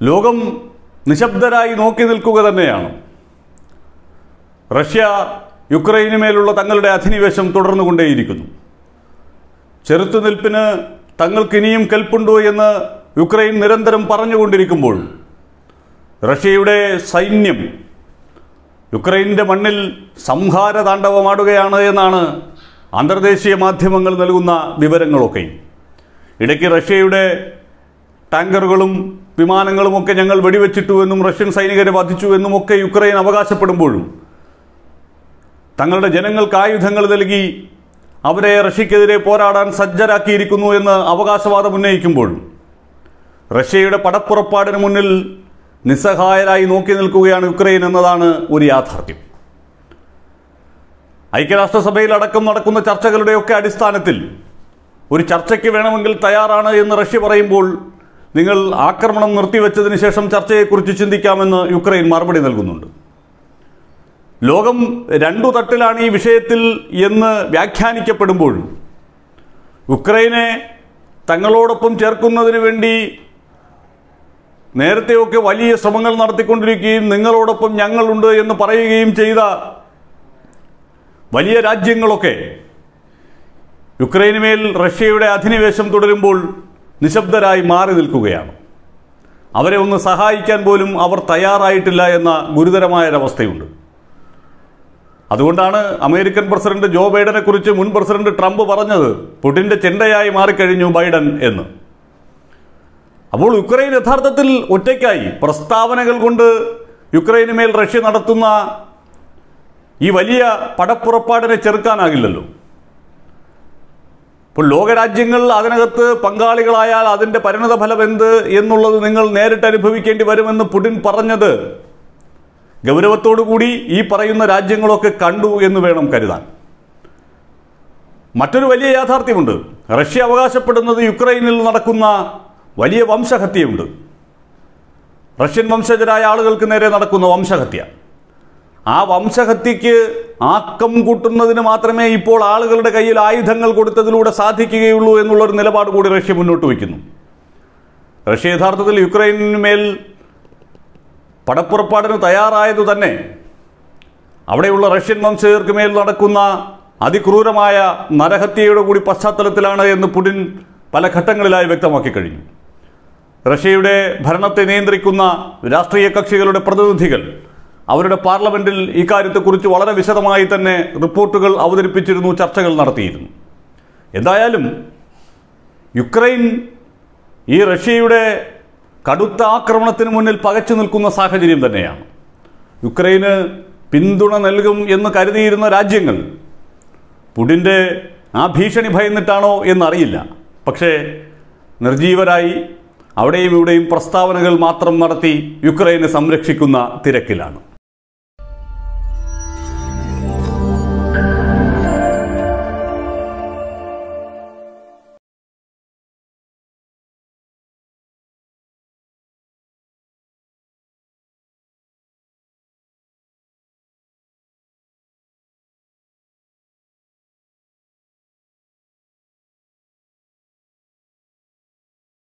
ലോകം നിശബ്ദരായി നോക്കി നിൽക്കുക തന്നെയാണ് റഷ്യ യുക്രൈന് മേലുള്ള തങ്ങളുടെ അധിനിവേശം തുടർന്നുകൊണ്ടേയിരിക്കുന്നു ചെറുത്തുനിൽപ്പിന് തങ്ങൾക്കിനിയും കെൽപ്പുണ്ടോ എന്ന് യുക്രൈൻ നിരന്തരം പറഞ്ഞുകൊണ്ടിരിക്കുമ്പോൾ റഷ്യയുടെ സൈന്യം യുക്രൈൻ്റെ മണ്ണിൽ സംഹാര താണ്ഡവമാടുകയാണ് എന്നാണ് അന്തർദേശീയ മാധ്യമങ്ങൾ നൽകുന്ന വിവരങ്ങളൊക്കെ ഇടയ്ക്ക് റഷ്യയുടെ ടാങ്കറുകളും വിമാനങ്ങളുമൊക്കെ ഞങ്ങൾ വെടിവെച്ചിട്ടു എന്നും റഷ്യൻ സൈനികരെ വധിച്ചു എന്നുമൊക്കെ യുക്രൈൻ അവകാശപ്പെടുമ്പോഴും തങ്ങളുടെ ജനങ്ങൾക്ക് ആയുധങ്ങൾ നൽകി അവരെ റഷ്യക്കെതിരെ പോരാടാൻ സജ്ജരാക്കിയിരിക്കുന്നു എന്ന് അവകാശവാദം ഉന്നയിക്കുമ്പോഴും റഷ്യയുടെ പടപ്പുറപ്പാടിന് മുന്നിൽ നിസ്സഹായരായി നോക്കി നിൽക്കുകയാണ് യുക്രൈൻ എന്നതാണ് ഒരു യാഥാർത്ഥ്യം ഐക്യരാഷ്ട്രസഭയിൽ അടക്കം നടക്കുന്ന ചർച്ചകളുടെയൊക്കെ അടിസ്ഥാനത്തിൽ ഒരു ചർച്ചയ്ക്ക് വേണമെങ്കിൽ തയ്യാറാണ് എന്ന് റഷ്യ പറയുമ്പോൾ നിങ്ങൾ ആക്രമണം നിർത്തിവെച്ചതിന് ശേഷം ചർച്ചയെക്കുറിച്ച് ചിന്തിക്കാമെന്ന് യുക്രൈൻ മറുപടി നൽകുന്നുണ്ട് ലോകം രണ്ടു തട്ടിലാണ് ഈ വിഷയത്തിൽ എന്ന് വ്യാഖ്യാനിക്കപ്പെടുമ്പോഴും യുക്രൈനെ തങ്ങളോടൊപ്പം ചേർക്കുന്നതിന് വേണ്ടി നേരത്തെയൊക്കെ വലിയ ശ്രമങ്ങൾ നടത്തിക്കൊണ്ടിരിക്കുകയും നിങ്ങളോടൊപ്പം ഞങ്ങളുണ്ട് എന്ന് പറയുകയും ചെയ്ത വലിയ രാജ്യങ്ങളൊക്കെ യുക്രൈന് മേൽ റഷ്യയുടെ അധിനിവേശം തുടരുമ്പോൾ നിശബ്ദരായി മാറി നിൽക്കുകയാണ് അവരെ ഒന്ന് സഹായിക്കാൻ പോലും അവർ തയ്യാറായിട്ടില്ല എന്ന ഗുരുതരമായൊരവസ്ഥയുണ്ട് അതുകൊണ്ടാണ് അമേരിക്കൻ പ്രസിഡന്റ് ജോ ബൈഡനെ കുറിച്ച് മുൻ പ്രസിഡന്റ് ട്രംപ് പറഞ്ഞത് പുടിന്റെ ചെണ്ടയായി മാറിക്കഴിഞ്ഞു ബൈഡൻ എന്ന് അപ്പോൾ യുക്രൈൻ യഥാർത്ഥത്തിൽ ഒറ്റയ്ക്കായി പ്രസ്താവനകൾ കൊണ്ട് യുക്രൈന് മേൽ റഷ്യ നടത്തുന്ന ഈ വലിയ പടപ്പുറപ്പാടിനെ ചെറുക്കാനാകില്ലല്ലോ ഇപ്പോൾ ലോകരാജ്യങ്ങൾ അതിനകത്ത് പങ്കാളികളായാൽ അതിൻ്റെ പരിണത ഫലം എന്ത് എന്നുള്ളത് നിങ്ങൾ നേരിട്ട് അനുഭവിക്കേണ്ടി വരുമെന്ന് പുടിൻ പറഞ്ഞത് ഗൗരവത്തോടു കൂടി ഈ പറയുന്ന രാജ്യങ്ങളൊക്കെ കണ്ടു എന്ന് വേണം കരുതാൻ മറ്റൊരു വലിയ യാഥാർത്ഥ്യമുണ്ട് റഷ്യ അവകാശപ്പെടുന്നത് യുക്രൈനിൽ നടക്കുന്ന വലിയ വംശഹത്യയുണ്ട് റഷ്യൻ വംശജരായ ആളുകൾക്ക് നേരെ നടക്കുന്ന വംശഹത്യ ആ വംശഹത്യക്ക് ആക്കം കൂട്ടുന്നതിന് മാത്രമേ ഇപ്പോൾ ആളുകളുടെ കയ്യിൽ ആയുധങ്ങൾ കൊടുത്തതിലൂടെ സാധിക്കുകയുള്ളൂ എന്നുള്ളൊരു നിലപാട് കൂടി റഷ്യ മുന്നോട്ട് വയ്ക്കുന്നു റഷ്യ യഥാർത്ഥത്തിൽ യുക്രൈനിന് മേൽ പടപ്പുറപ്പാടിന് തയ്യാറായതു തന്നെ അവിടെയുള്ള റഷ്യൻ വംശജർക്ക് മേൽ നടക്കുന്ന അതിക്രൂരമായ നരഹത്യയുടെ കൂടി പശ്ചാത്തലത്തിലാണ് എന്ന് പുടിൻ പല ഘട്ടങ്ങളിലായി വ്യക്തമാക്കി കഴിഞ്ഞു റഷ്യയുടെ ഭരണത്തെ നിയന്ത്രിക്കുന്ന രാഷ്ട്രീയ കക്ഷികളുടെ പ്രതിനിധികൾ അവരുടെ പാർലമെന്റിൽ ഇക്കാര്യത്തെക്കുറിച്ച് വളരെ വിശദമായി തന്നെ റിപ്പോർട്ടുകൾ അവതരിപ്പിച്ചിരുന്നു ചർച്ചകൾ നടത്തിയിരുന്നു എന്തായാലും യുക്രൈൻ ഈ റഷ്യയുടെ കടുത്ത ആക്രമണത്തിന് മുന്നിൽ പകച്ചു നിൽക്കുന്ന സാഹചര്യം തന്നെയാണ് യുക്രൈന് പിന്തുണ നൽകും എന്ന് കരുതിയിരുന്ന രാജ്യങ്ങൾ പുടിൻ്റെ ആ ഭീഷണി ഭയന്നിട്ടാണോ എന്നറിയില്ല പക്ഷേ നിർജീവരായി അവിടെയും ഇവിടെയും പ്രസ്താവനകൾ മാത്രം നടത്തി യുക്രൈനെ സംരക്ഷിക്കുന്ന തിരക്കിലാണ്